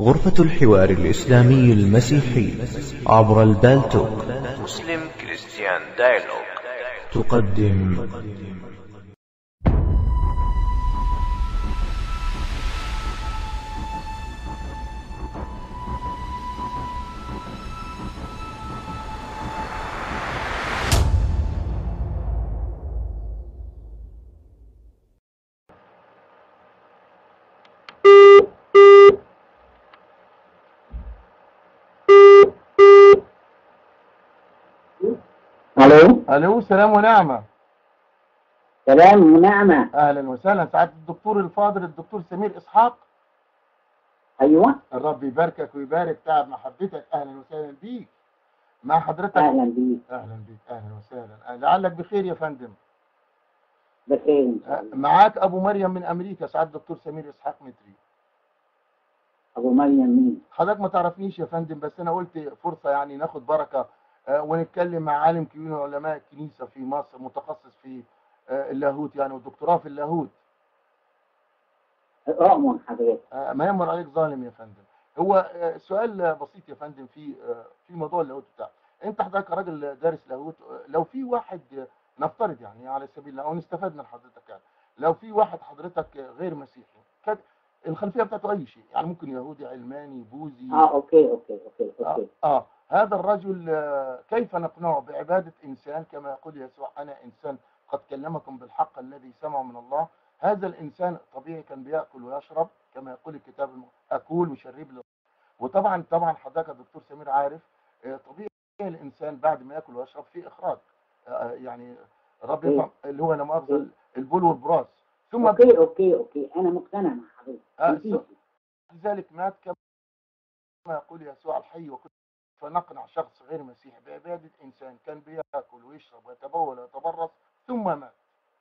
غرفة الحوار الإسلامي المسيحي عبر البالتوك مسلم كريستيان دايلوج تقدم الو الو سلام ونعمه سلام ونعمة اهلا وسهلا سعاده الدكتور الفاضل الدكتور سمير اسحاق ايوه الرب يباركك ويبارك تعب محبتك اهلا وسهلا بيك مع حضرتك اهلا بيك اهلا بيك اهلا وسهلا لعلك بخير يا فندم بخير ان شاء أه، الله معاك ابو مريم من امريكا سعاده الدكتور سمير اسحاق متري ابو مريم مين حضرتك ما تعرفنيش يا فندم بس انا قلت فرصه يعني ناخد بركه آه، ونتكلم مع عالم كبير من علماء الكنيسه في مصر متخصص في آه، اللاهوت يعني ودكتوراه في اللاهوت اؤمن حضرتك آه، ما يمر عليك ظالم يا فندم هو آه، سؤال بسيط يا فندم في آه، في موضوع اللاهوت بتاعك انت حضرتك راجل دارس لاهوت آه، لو في واحد آه، نفترض يعني على سبيل او نستفاد من حضرتك يعني لو في واحد حضرتك آه، غير مسيحي كان الخلفيه بتاعته اي شيء يعني ممكن يهودي علماني بوذي اه اوكي اوكي اوكي آه, اوكي آه هذا الرجل آه، كيف نقنعه بعبادة إنسان كما يقول يسوع أنا إنسان قد كلمكم بالحق الذي سمعه من الله هذا الإنسان طبيعي كان بيأكل ويشرب كما يقول الكتاب الم- أكول وشرب لي وطبعا طبعا حضرتك يا دكتور سمير عارف آه، طبيعي الإنسان بعد ما يأكل ويشرب في إخراج آه، يعني رب إيه. يفهم اللي هو لا مؤاخذة البول والبراز ثم اوكي اوكي اوكي انا مقتنع مع حضرتك آه، نسيت. لذلك مات كما يقول يسوع الحي وكل فنقنع شخص غير مسيحي بعبادة إنسان كان بيأكل ويشرب ويتبول ويتبرص ثم مات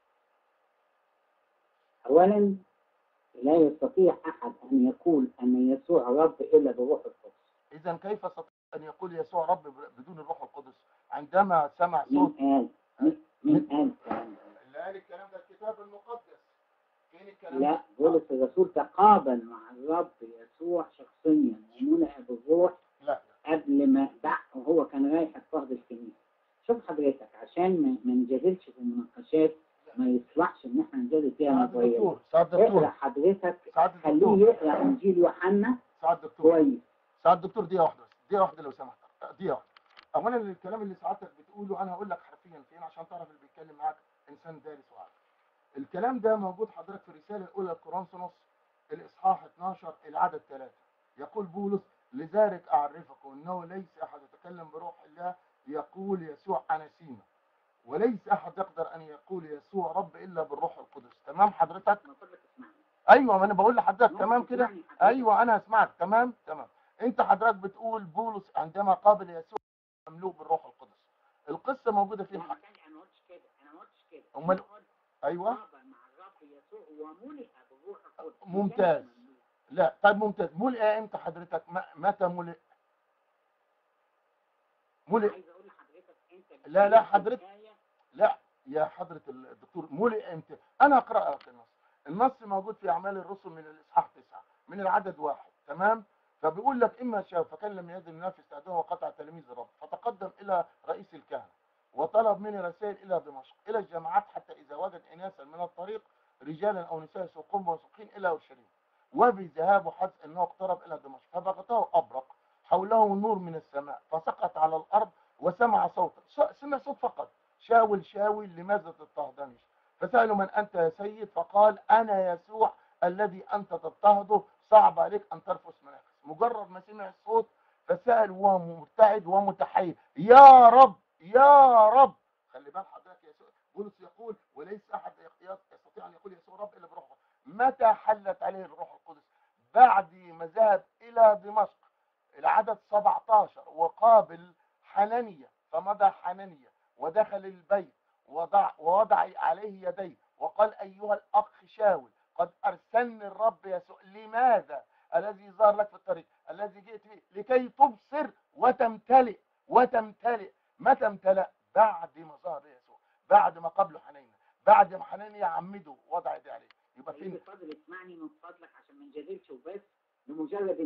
اولا لا يستطيع احد ان يقول ان يسوع رب الا بروح القدس إذا كيف يستطيع أن يقول يسوع رب بدون الروح القدس عندما سمع مين صوت قال مين- مين قال الكلام ده؟ اللي قال الكلام ده الكتاب المقدس فين الكلام لا ده؟ بولس الرسول تقابل مع الرب يسوع شخصيا ومنع بالروح لا قبل ما دع وهو كان رايح اضطهد الكنيسه شوف حضرتك عشان ما ما نجادلش في المناقشات ما يصلحش ان احنا نجادل فيها سعد نظريا الدكتور سعد اقرا الدكتور حضرتك سعد خليه الدكتور يقرا انجيل يوحنا سعد الدكتور كويس سعد الدكتور دقيقة واحدة بس دقيقة واحدة لو سمحت دقيقة واحدة أولا الكلام اللي سعادتك بتقوله أنا هقول لك حرفيا فين عشان تعرف اللي بيتكلم معاك إنسان دارس وعارف الكلام ده موجود حضرتك في الرسالة الأولى لكورنثوس الإصحاح 12 العدد 3 يقول بولس لذلك أعرفكم أنه ليس أحد يتكلم بروح الله يقول يسوع أناسيما وليس أحد يقدر أن يقول يسوع رب إلا بالروح القدس تمام حضرتك؟ من فضلك اسمعني ايوه ما انا بقول لحضرتك تمام كده اسمعني حضرتك. ايوه انا هسمعك تمام تمام انت حضرتك بتقول بولس عندما قابل يسوع مملوء بالروح القدس القصه موجوده في لا، الحق تاني انا ما قلتش كده انا ما قلتش كده أمال- أنا قلت ايوه تقابل مع الرب يسوع وملئ بالروح القدس ممتاز. لا طيب ممتاز ملئ امتى حضرتك م- متى ملئ ملئ عايز اقول لحضرتك انت لا، لا، بتقول حضرتك- الآية لا يا حضره الدكتور ملئ امتى انا اقرا لك النص النص موجود في اعمال الرسل من الاصحاح 9 من العدد واحد تمام فبيقول لك اما شاف فكان لم يزل ينافس تعدوه وقطع تلاميذ الرب فتقدم الى رئيس الكهنه وطلب مني رسائل الى دمشق الى الجامعات حتى اذا وجد اناسا من الطريق رجالا او نساء يسوقون ويسوقين الى اورشليم وبذهاب حدث انه اقترب الى دمشق فبغته ابرق حوله نور من السماء فسقط على الارض وسمع صوتا س- سمع صوت فقط شاول شاول لماذا تضطهدني فسألوا من أنت يا سيد فقال أنا يسوع الذي أنت تضطهده صعب عليك أن ترفس مناخس مجرد ما سمع الصوت فسأل وهو مرتعد ومتحير يا رب يا رب خلي بال حضرتك يا يسوع بولس يقول وليس أحد يستطيع أن يقول يسوع رب إلا بروحه متى حلت عليه الروح القدس بعد ما ذهب إلى دمشق العدد 17 وقابل حنانيا فمضى حنانيا ودخل البيت وضع ووضع عليه يديه وقال أيها الأخ شاول قد أرسلني الرب يسوع لماذا الذي ظهر لك في الطريق الذي جئت به لكي تبصر وتمتلئ وتمتلئ متى امتلأ بعد ما ظهر يسوع بعد ما قبله حنين بعد ما حنين يعمده وضع يديه عليه يبقى سيدي فين فاضل اسمعني من فضلك عشان ما نجادلش وبس بمجرد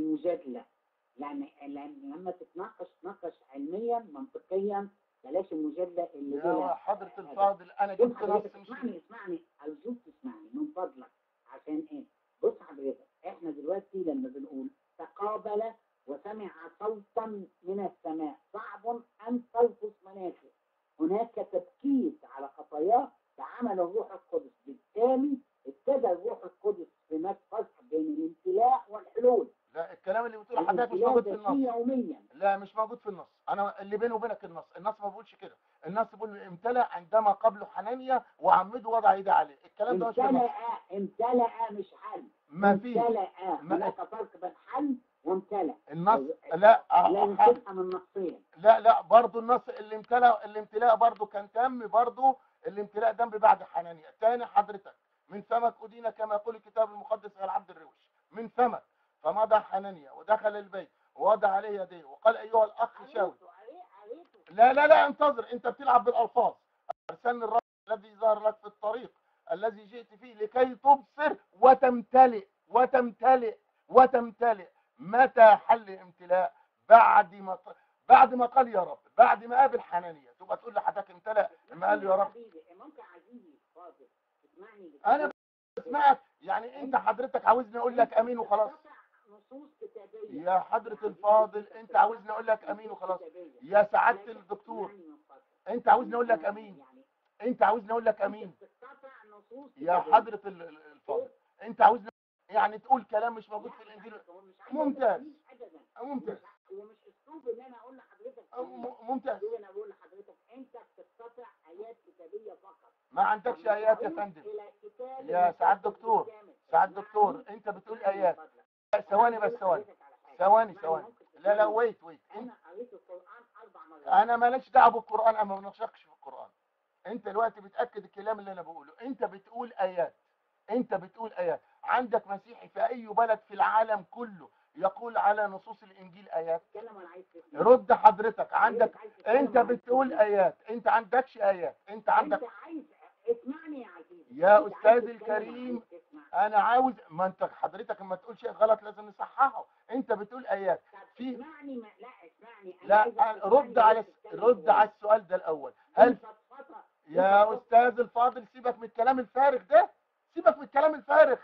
المجادله لان لان لما تتناقش تناقش علميا منطقيا بلاش المجادله اللي يا بلا حضرة الفاضل انا بص جبت نص حضرتك مش اسمعني اسمعني ارجوك تسمعني من فضلك عشان ايه؟ بص حضرتك احنا دلوقتي لما بنقول تقابل وسمع صوتا من السماء صعب ان تلفظ مناخه هناك تبكيت على خطاياه فعمل الروح القدس بالتالي ابتدى الروح القدس في مفصل بين الامتلاء والحلول لا الكلام اللي بتقوله حضرتك مش موجود في الامتلاء ده النص فيه يوميا لا مش موجود في النص انا اللي بيني وبينك النص النص ما بيقولش كده النص بيقول امتلأ عندما قبله حنانيا وعمده وضع ايده عليه الكلام ده مش في النص امتلأ امتلأ مش حل ما فيش امتلأ ما- هناك فرق بين حل وامتلأ النص لا لازم أه- تفهم النصين لا لا برضه النص الامتلاء الامتلاء برضه كان تم برضه الامتلاء تم بعد حنانيا تاني حضرتك من فمك أدين كما يقول الكتاب المقدس على عبد الروش من فمك فمضى حنانيا ودخل البيت ووضع عليه يديه وقال أيها الأخ شاول لا لا لا انتظر انت بتلعب بالالفاظ ارسلني الرب الذي ظهر لك في الطريق الذي جئت فيه لكي تبصر وتمتلئ وتمتلئ وتمتلئ متى حل امتلاء بعد ما ط- بعد ما قال يا رب بعد ما قابل حنانية تبقى تقول لحضرتك امتلأ لما قال له يا رب حبيبي ممكن عزيزي فاضل تسمعني انا بسمعك يعني انت حضرتك عاوزني اقول لك امين وخلاص تقطع نصوص كتابية يا حضرة الفاضل انت عاوزني اقول لك امين وخلاص يا سعادة الدكتور اسمعني من فضلك. انت عاوزني اقول لك امين يعني انت عاوزني اقول لك امين تقطع نصوص يا كتابية. حضرة ال- ال- الفاضل انت عاوزني يعني تقول كلام مش موجود في الانجيل هو مش عايز ممتاز. أقول أبداً. ممتاز مش- هو مش اسلوب ان انا اقول لحضرتك م- ممتاز اسلوب انا بقول لحضرتك انت بتقتطع ايات كتابيه فقط ما عندكش ايات يا تعود فندم إلى كتاب يا سعاد المقدس دكتور، بالكامل. سعاد اسمعني- دكتور انت بتقول اسمعني من ايات فضلك. لا، ثواني أنا بس بقول ثواني لحضرتك على حاجة. ثواني اسمعني، ثواني ممكن لا لا تسمعني. ويت ويت انا قريت القران اربع مرات انا ماليش دعوه بالقران انا ما بنشقش في القران انت دلوقتي بتاكد الكلام اللي انا بقوله انت بتقول ايات انت بتقول ايات عندك مسيحي في اي بلد في العالم كله يقول على نصوص الانجيل ايات اتكلم وانا عايز تسمع. رد حضرتك عندك عايز تتكلم انت وأنا عايز بتقول تسمع. ايات انت عندكش ايات انت عندك انت عايز اسمعني يا عزيزي يا أنت أستاذ عايز تتكلم الكريم، وعايز تسمع. انا عاوز ما انت حضرتك لما تقول شيء غلط لازم نصححه انت بتقول ايات طب في- اسمعني ما... لا اسمعني أنا لا عايزك رد تسمعني على وأنت بتتكلم رد كويس. على السؤال ده الاول هل فضفضة. يا استاذ الفاضل سيبك من الكلام الفارغ ده سيبك من الكلام الفارغ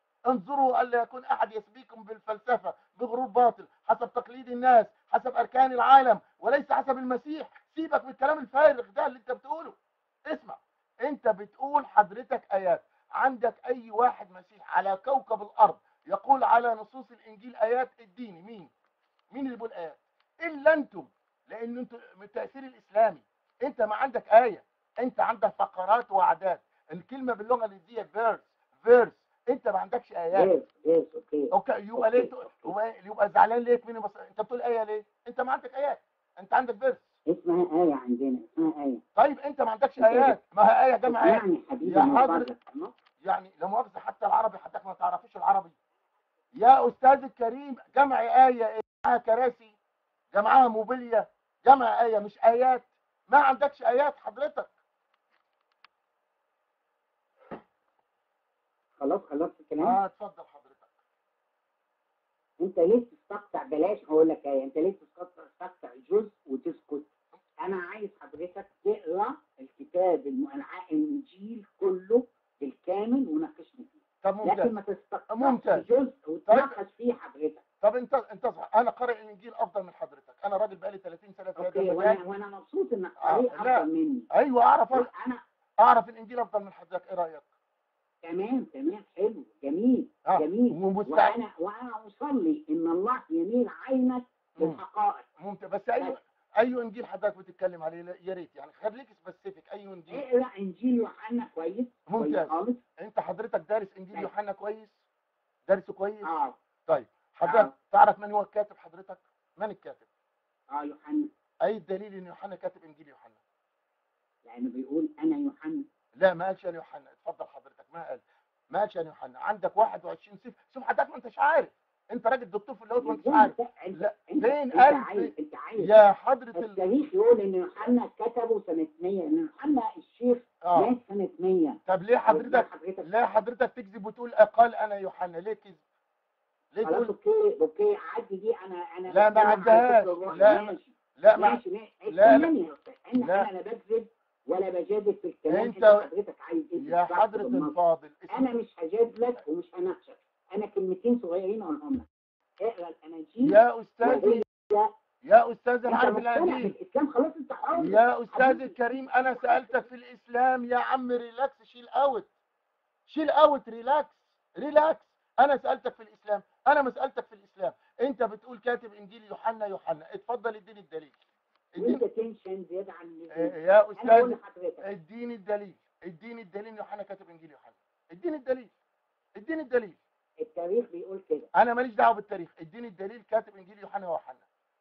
انظروا الا يكون احد يسبيكم بالفلسفه بغرور باطل حسب تقليد الناس حسب اركان العالم وليس حسب المسيح سيبك من الكلام الفارغ ده اللي انت بتقوله اسمع انت بتقول حضرتك ايات عندك اي واحد مسيح على كوكب الارض يقول على نصوص الانجيل ايات اديني مين مين اللي بيقول ايات الا انتم لان انتم من التاثير الاسلامي انت ما عندك ايه انت عندك فقرات واعداد الكلمه باللغه الانجليزيه فيرس فيرس انت ما عندكش ايات يس يس اوكي اوكي يبقى ليه يبقى, يبقى زعلان ليه مني بس انت بتقول ايه ليه انت ما عندك ايات انت عندك فيرس اسمها آية عندنا اسمها آية طيب انت ما عندكش ايات ما هي ايه جمع ايه اسمعني حبيبي يا من حضرة- فضلك. النص يعني لا مؤاخذه حتى العربي حضرتك ما تعرفوش العربي يا استاذ الكريم جمع ايه ايه جمعها كراسي جمعها موبيليا جمع ايه مش ايات ما عندكش ايات حضرتك خلاص خلصت الكلام اه اتفضل حضرتك انت ليه تستقطع بلاش هقول لك ايه انت ليه تستقطع تستقطع جزء وتسكت انا عايز حضرتك تقرا الكتاب الم- الع- الانجيل كله بالكامل وناقشني فيه طب لكن ممتاز ما تستقطعش ممتاز. جزء وتناقش فيه حضرتك طب انت انت انا قارئ الانجيل افضل من حضرتك انا راجل بقالي 30 سنه في هذا اوكي المجال وانا وانا مبسوط انك آه، قارئ لا. افضل مني ايوه اعرف انا اعرف الانجيل افضل من حضرتك ايه رايك تمام تمام حلو جميل اه جميل ومستعد وانا وانا اصلي ان الله يميل عينك مم. للحقائق ممتاز بس اي اي انجيل حضرتك بتتكلم عليه يا ريت يعني خليك سبيسيفيك اي انجيل اقرا انجيل يوحنا كويس كويس ممتاز خالص انت حضرتك دارس انجيل طيب. يوحنا كويس دارسه كويس اه طيب حضرتك تعرف من هو الكاتب حضرتك من الكاتب اه يوحنا اي الدليل ان يوحنا كاتب انجيل يوحنا لانه بيقول انا يوحنا لا ما قالش عن يوحنا اتفضل حضرتك ما قال ما قالش عن يوحنا عندك 21 صفر شوف حضرتك ما انتش عارف انت راجل دكتور في اللاهوت ما انتش إزاي عارف انت انت لا، انت, فين انت قال عايز انت عايز يا حضرة ال... التاريخ يقول ان يوحنا كتبه سنه 100 ان يوحنا الشيخ اه مات سنه 100 طب ليه حضرتك حضرتك ليه حضرتك تكذب وتقول قال انا يوحنا ليه كذب ليه خلاص تقول اوكي اوكي عدي دي انا انا لا، ما بتكلم عن عدهاش. فكر الروح. لا، ماشي لا ما ماشي ماشي لا، لا. استناني يا استاذ انا لا. انا لا بكذب ولا بجادل في الكلام أنت- انت حضرتك عايز ايه يا بالظبط حضرة بالنص؟ الفاضل انا مش هجادلك ومش هناقشك انا كلمتين صغيرين اقولهم لك اقرا الاناجيل يا استاذي يا استاذ انا انت عارف مقتنع الانجيل بالاسلام خلاص انت حر يا استاذ حبيبي. الكريم انا سالتك في الاسلام يا عم ريلاكس شيل اوت شيل اوت ريلاكس ريلاكس انا سالتك في الاسلام انا ما سالتك في الاسلام انت بتقول كاتب انجيل يوحنا يوحنا اتفضل اديني الدليل اديني وانت تنشن زياده عن اللزوم إيه يا انا بقول استاذ لحضرتك اديني الدليل اديني الدليل إن يوحنا كاتب انجيل يوحنا اديني الدليل اديني الدليل التاريخ بيقول كده انا ماليش دعوه بالتاريخ اديني الدليل كاتب انجيل يوحنا يوحنا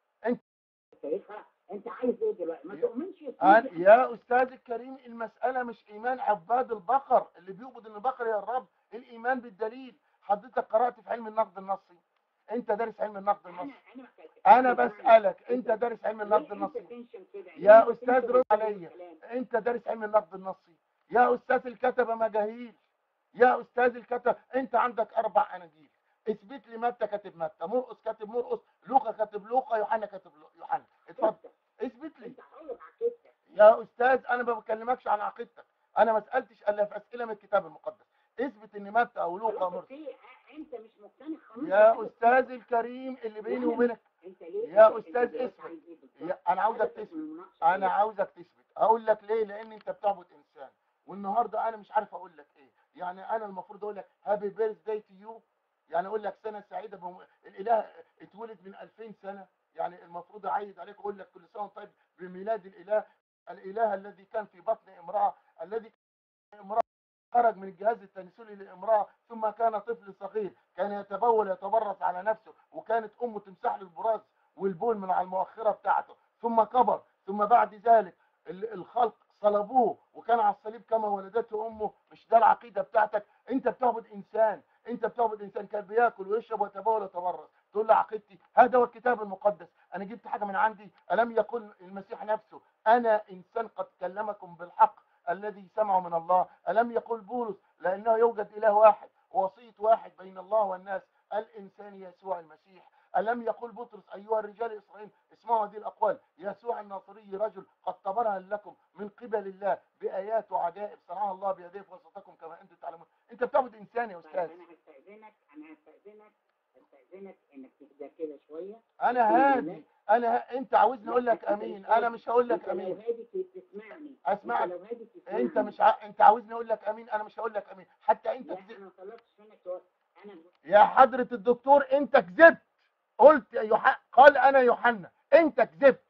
التاريخ انت عايز ايه دلوقتي ما يا- تؤمنش يا أنا سيدي. يا استاذ الكريم المساله مش ايمان عباد البقر اللي بيعبد ان بقر يا الرب الايمان بالدليل حضرتك قرات في علم النقد النصي انت دارس علم النقد انا النصي انا ما كنت- انا أنا بسالك انت دارس علم ليه النقد أنت النصي تنشن كده؟ ليه يا أنت استاذ تنشن رد كل عليا الكلام؟ انت دارس علم النقد النصي يا استاذ الكتبه مجاهيل يا استاذ الكتب انت عندك اربع اناجيل اثبت لي متى كاتب متى مرقس كاتب مرقس لوقا كاتب لوقا يوحنا كاتب لو- يوحنا اتفضل اثبت لي انت حر بعقيدتك يا استاذ انا ما بكلمكش عن عقيدتك انا ما سالتش الا في اسئله من الكتاب المقدس اثبت ان متى او لوقا خلاص مرقس اوكي أ- انت مش مقتنع خلاص يا استاذ الكريم اللي بيني لا، وبينك انت ليه يا أنت- أستاذ أنت دلوقتي اسمع. عايز إيه بالظبط؟ يا- انا عاوزك هدفك تثبت من المناقشة انا إيه؟ عاوزك تثبت اقول لك ليه لان انت بتعبد انسان والنهارده انا مش عارف اقول لك ايه يعني انا المفروض اقول لك هابي بيرث داي تو يو يعني اقول لك سنه سعيده بم... الاله اتولد من 2000 سنه يعني المفروض اعيد عليك اقول لك كل سنه وأنت طيب بميلاد الاله الاله الذي كان في بطن امراه الذي كان امراه خرج من الجهاز التناسلي لامراه ثم كان طفل صغير كان يتبول يتبرص على نفسه وكانت امه تمسح له البراز والبول من على المؤخره بتاعته ثم كبر ثم بعد ذلك ال- الخلق صلبوه وكان على الصليب كما ولدته امه مش ده العقيده بتاعتك انت بتعبد انسان انت بتعبد انسان كان بياكل ويشرب ويتبول ويتبرص تقول له عقيدتي هذا هو الكتاب المقدس انا جبت حاجه من عندي الم يقل المسيح نفسه انا انسان قد كلمكم بالحق الذي سمعه من الله الم يقل بولس لانه يوجد اله واحد ووسيط واحد بين الله والناس الانسان يسوع المسيح ألم يقول بطرس أيها الرجال إسرائيل اسمعوا هذه الأقوال يسوع الناصري رجل قد طبرها لكم من قبل الله بآيات وعجائب صنعها الله بيديه في وسطكم كما أنتم تعلمون أنت بتعبد إنسان يا طيب أستاذ انا هستأذنك انا هستأذنك هستأذنك انك تهدى كده شويه أنا هادي أنا ه... أنت عاوزني أقول لك أمين أنا مش هقول لك انت لو أمين هادي ت- تسمعني أسمعك. انت لو هادي تسمعني أنت مش ع... أنت عاوزني أقول لك أمين أنا مش هقول لك أمين حتى أنت لا كذبت انا ما طلبتش منك تقول- انا يا حضرة الدكتور أنت كذبت قلت يا يوح... قال أنا يوحنا أنت كذبت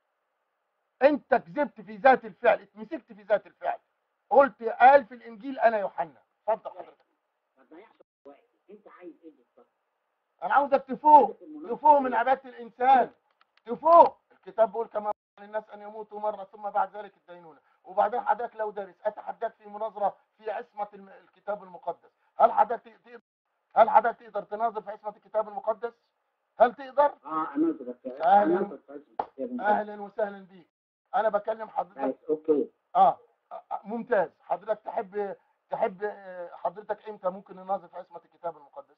أنت كذبت في ذات الفعل اتمسكت في ذات الفعل قلت قال في الإنجيل أنا يوحنا اتفضل حضرتك ما تضيعش وقتي انت عايز ايه بالظبط أنا عاوزك تفوق هدف المناقشة تفوق من إيه؟ عبادة الإنسان تفوق الكتاب بيقول كما للناس أن يموتوا مرة ثم بعد ذلك الدينونة وبعدين حضرتك لو دارس أتحداك في مناظرة في عصمة الم- الكتاب المقدس هل حضرتك تقدر هل حضرتك تقدر تناظر في عصمة الكتاب المقدس هل تقدر اه انا اقدر أهلاً. انا اقدر اهلا وسهلا بيك انا بكلم حضرتك طيب اوكي اه آه، ممتاز حضرتك تحب تحب آه، حضرتك امتى ممكن نناظر في عصمة الكتاب المقدس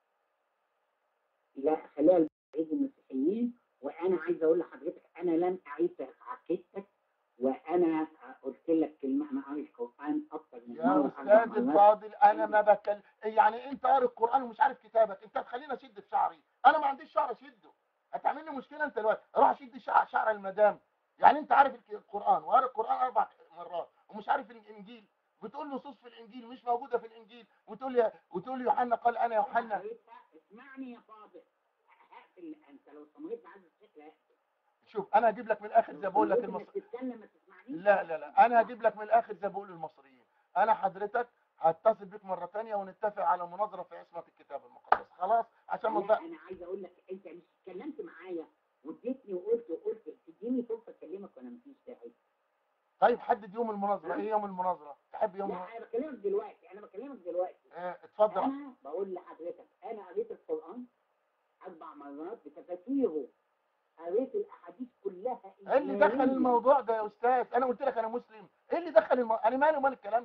لا خليها عيد المسيحيين وانا عايز اقول لحضرتك انا لم اعيد في عقيدتك وانا قلت لك كلمه انا قاري القران اكتر من يا مره استاذ اربع مرات الفاضل انا ما بتكلم يعني انت قاري القران ومش عارف كتابك انت هتخليني اشد في شعري انا ما عنديش شعر اشده هتعمل لي مشكله انت دلوقتي اروح اشد شعر شعر المدام يعني انت عارف الك- القران وقاري القران اربع مرات ومش عارف الانجيل بتقول نصوص في الانجيل مش موجوده في الانجيل وتقول لي وتقول لي يوحنا قال انا يوحنا قريتها. اسمعني يا فاضل هقفل انت لو استمريت معايا الشكل هقفل شوف انا هجيب لك من الاخر زي بقول لك لو المصري استمريت إنك تتكلم ما تسمعنيش لا لا لا انا هجيب لك من الاخر زي بقول المصريين انا حضرتك هتصل بيك مره تانية ونتفق على مناظره في عصمه الكتاب المقدس خلاص عشان ما لا نضيع انا عايز اقول لك انت مش اتكلمت معايا واديتني وقلت وقلت تديني فرصه اكلمك وانا مفيش داعي طيب حدد يوم المناظره ايه يوم المناظره تحب يوم لا انا بكلمك دلوقتي انا بكلمك دلوقتي اه اتفضل انا بقول لحضرتك انا قريت القران اربع مرات بتفاسيره قريت الاحاديث كلها ايه اللي دخل إجمالياً. الموضوع ده يا استاذ انا قلت لك انا مسلم ايه اللي دخل الموضوع انا مالي ومال الكلام ده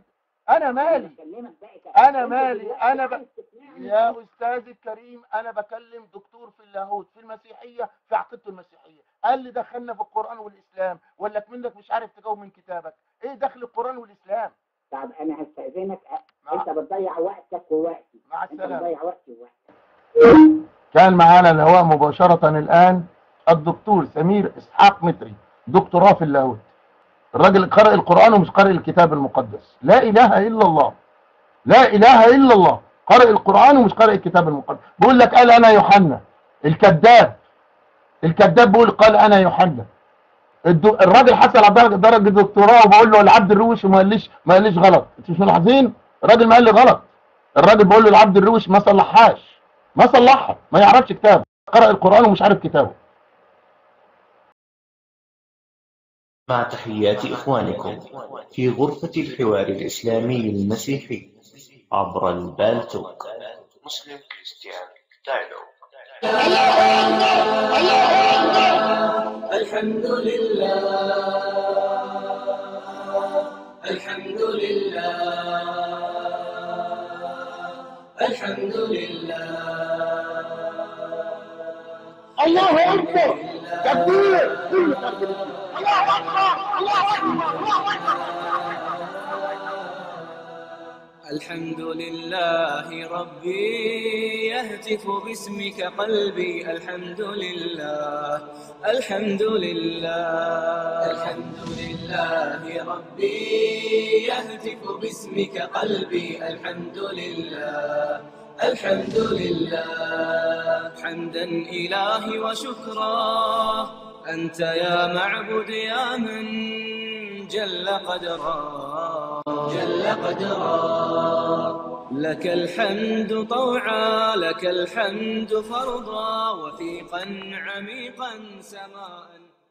انا مالي بكلمك بقى كده. أنا أنت مالي، دلوقتي أنا ب- عايز تقنعني يا استاذ الكريم انا بكلم دكتور في اللاهوت في المسيحيه في عقيدته المسيحيه قال لي دخلنا في القران والاسلام ولا منك مش عارف تجاوب من كتابك ايه دخل القران والاسلام طب انا هستأذنك أ- مع, انت بتضيع وقتك ووقتي مع انت السلامه بتضيع وقتي ووقتك كان معانا الهواء مباشره الان الدكتور سمير اسحاق متري دكتوراه في اللاهوت الراجل قارئ القران ومش قارئ الكتاب المقدس لا اله الا الله لا اله الا الله قارئ القران ومش قارئ الكتاب المقدس بيقول لك قال انا يوحنا الكذاب الكذاب بيقول قال انا يوحنا الدو... الراجل حصل على درجه درجه دكتوراه وبقول له العبد الروش وما قاليش ما قاليش غلط انتوا مش ملاحظين الراجل ما قال لي غلط الراجل بيقول له العبد الروش ما صلحهاش ما صلحها ما يعرفش كتاب قرأ القرآن ومش عارف كتابه مع تحيات إخوانكم في غرفة الحوار الإسلامي المسيحي عبر البالتوك مسلم كريستيان دايلوج الحمد لله الحمد لله الحمد لله الله أكبر تكبير كل تكبير الحمد لله ربي يهتف باسمك قلبي الحمد لله الحمد لله الحمد لله ربي يهتف باسمك قلبي الحمد لله الحمد لله حمدا إلهي وشكرا أنت يا معبد يا من جل قدرا جل قدرا لك الحمد طوعا لك الحمد فرضا وثيقا عميقا سماء